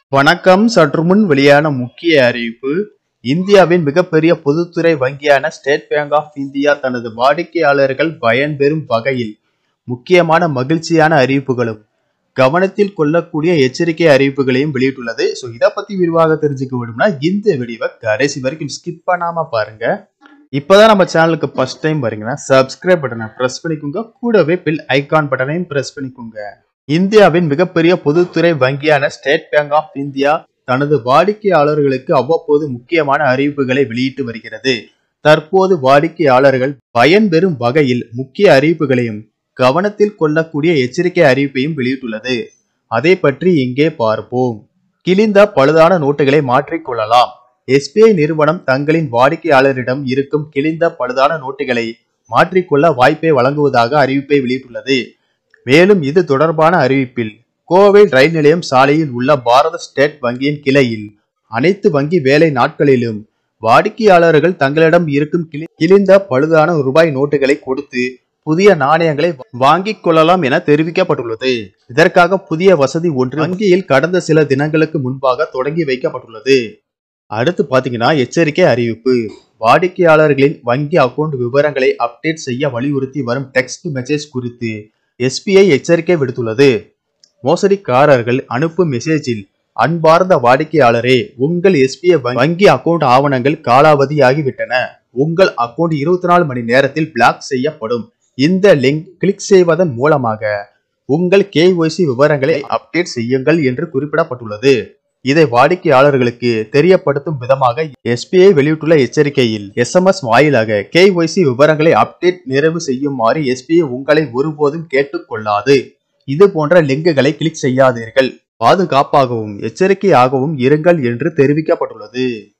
வணக்கம் சற்று முன் வெளியான முக்கிய அறிவிப்பு இந்தியாவின் மிகப்பெரிய பொதுத்துறை வங்கியான ஸ்டேட் பேங்க் ஆஃப் இந்தியா தனது வாடிக்கையாளர்கள் பயன்பெறும் வகையில் முக்கியமான மகிழ்ச்சியான அறிவிப்புகளும் கவனத்தில் கொள்ளக்கூடிய எச்சரிக்கை அறிவிப்புகளையும் வெளியிட்டுள்ளது ஸோ இதை பத்தி விரிவாக தெரிஞ்சுக்க வேணும்னா இந்த வீடியோவை கடைசி வரைக்கும் ஸ்கிப் பண்ணாம பாருங்க இப்போதான் நம்ம சேனலுக்கு ஃபர்ஸ்ட் டைம் வரீங்கன்னா சப்ஸ்கிரைப் பட்டனை ப்ரெஸ் பண்ணிக்கோங்க கூடவே பில் ஐகான் பட்டனையும் ப்ரெஸ் பண்ணிக்கோங்க இந்தியாவின் மிகப்பெரிய பொதுத்துறை வங்கியான ஸ்டேட் பேங்க் ஆஃப் இந்தியா தனது வாடிக்கையாளர்களுக்கு அவ்வப்போது முக்கியமான அறிவிப்புகளை வெளியிட்டு வருகிறது தற்போது வாடிக்கையாளர்கள் பயன்பெறும் வகையில் முக்கிய அறிவிப்புகளையும் கவனத்தில் கொள்ளக்கூடிய எச்சரிக்கை அறிவிப்பையும் வெளியிட்டுள்ளது அதை பற்றி இங்கே பார்ப்போம் கிழிந்த பழுதான நோட்டுகளை மாற்றிக்கொள்ளலாம் எஸ்பிஐ நிறுவனம் தங்களின் வாடிக்கையாளரிடம் இருக்கும் கிழிந்த பழுதான நோட்டுகளை மாற்றிக்கொள்ள வாய்ப்பை வழங்குவதாக அறிவிப்பை வெளியிட்டுள்ளது மேலும் இது தொடர்பான அறிவிப்பில் கோவை ரயில் நிலையம் சாலையில் உள்ள பாரத ஸ்டேட் வங்கியின் கிளையில் அனைத்து வங்கி வேலை நாட்களிலும் வாடிக்கையாளர்கள் தங்களிடம் இருக்கும் கிளி- கிழிந்த பழுதான ரூபாய் நோட்டுகளை கொடுத்து புதிய நாணயங்களை வாங்கிக் கொள்ளலாம் என தெரிவிக்கப்பட்டுள்ளது இதற்காக புதிய வசதி ஒன்று வங்கியில் கடந்த சில தினங்களுக்கு முன்பாக தொடங்கி வைக்கப்பட்டுள்ளது அடுத்து பாத்தீங்கன்னா எச்சரிக்கை அறிவிப்பு வாடிக்கையாளர்களின் வங்கி அக்கவுண்ட் விவரங்களை அப்டேட் செய்ய வலியுறுத்தி வரும் டெக்ஸ்ட் மெசேஜ் குறித்து எஸ்பிஐ எச்சரிக்கை விடுத்துள்ளது மோசடிக்காரர்கள் அனுப்பும் மெசேஜில் அன்பார்ந்த வாடிக்கையாளரே உங்கள் எஸ்பிஐ வங்கி அக்கவுண்ட் ஆவணங்கள் காலாவதியாகிவிட்டன உங்கள் அக்கவுண்ட் இருபத்தி நாலு மணி நேரத்தில் பிளாக் செய்யப்படும் இந்த லிங்க் கிளிக் செய்வதன் மூலமாக உங்கள் கேஒய்சி விவரங்களை அப்டேட் செய்யுங்கள் என்று குறிப்பிடப்பட்டுள்ளது இதை வாடிக்கையாளர்களுக்கு தெரியப்படுத்தும் விதமாக எஸ்பிஐ வெளியிட்டுள்ள எச்சரிக்கையில் எஸ்எம்எஸ் வாயிலாக கேஒய்சி விவரங்களை அப்டேட் நிறைவு செய்யுமாறு எஸ்பிஐ உங்களை ஒருபோதும் கேட்டுக்கொள்ளாது இது போன்ற லிங்குகளை கிளிக் செய்யாதீர்கள் பாதுகாப்பாகவும் எச்சரிக்கையாகவும் இருங்கள் என்று தெரிவிக்கப்பட்டுள்ளது